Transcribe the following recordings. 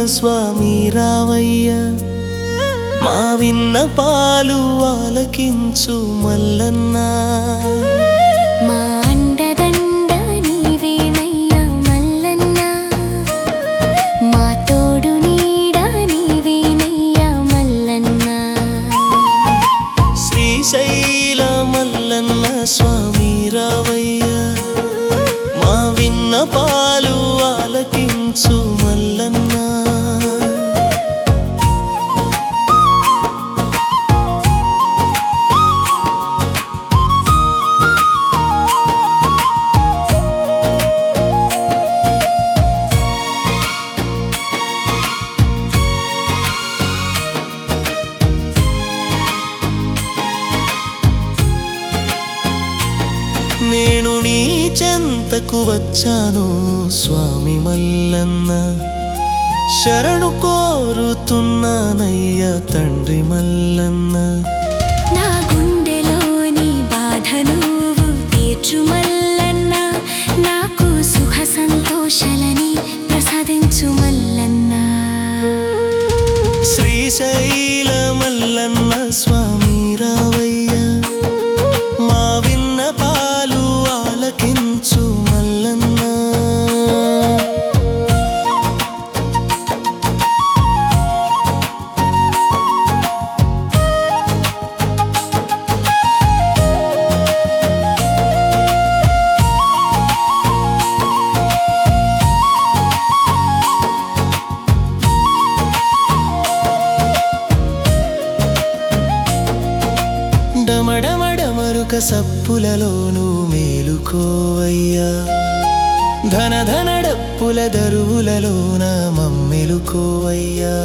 స్వామి రావయ్య మా విన్న పాలు ఆలకించు మల్లన్నా మా అండదండ నీవేనయ్యా మల్లన్న మా తోడు నీడ నీవేనయ్యా మల్లన్న శ్రీశైల మల్లన్న స్వామి రావయ్య మా విన్న పాలు ఆలకించు మల్లన్నా నేను నీ చెంతకు వచ్చాను స్వామి మల్లన్న శరణు కోరుతున్నానయ్య తండ్రి మల్లన్న నా గుండెలోని బాధ నువ్వు తీర్చు మల్లన్న నాకు సుఖ సంతోషాలని ప్రసాదించు మల్లన్న శ్రీశైల మల్లన్న స్వామి రావయ్య మా విన్న పాలు ఆలకించు మల్లన్న డమడమడమరుక సప్పులలోనూ మేలుకోవయ్యా ధన ధన డప్పుల దరువులలోన మమ్మెలుకోవయ్యా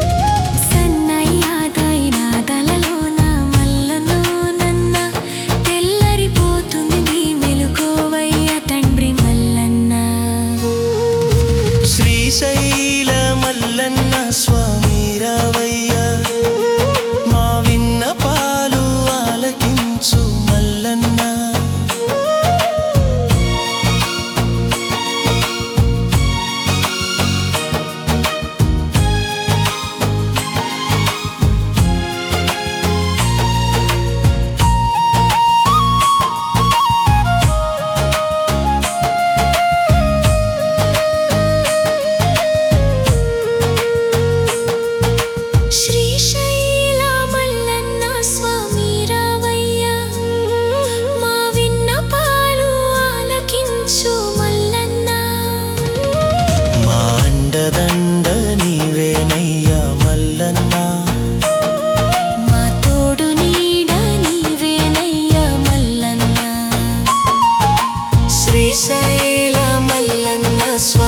సన్నయ్యాదైనాదలలోన మల్లనో నన్న తెల్లరిపోతుంది నీ మెలుకోవయ్య తండ్రి మల్లన్న శ్రీశైల మల్లన్న స్వామి రావయ్య మా విన్న పాలు ఆలకించు మల్లన్న శ్రీశైల మల్లన్న స్వామి రావయ్య మా విన్నపాలు ఆలకించు మల్లన్న మా అండదండ నీవేనయ్యా మల్లన్న మా తోడు నీడ నీవేనయ్యా మల్లన్న శ్రీశైల మల్లన్న స్వామి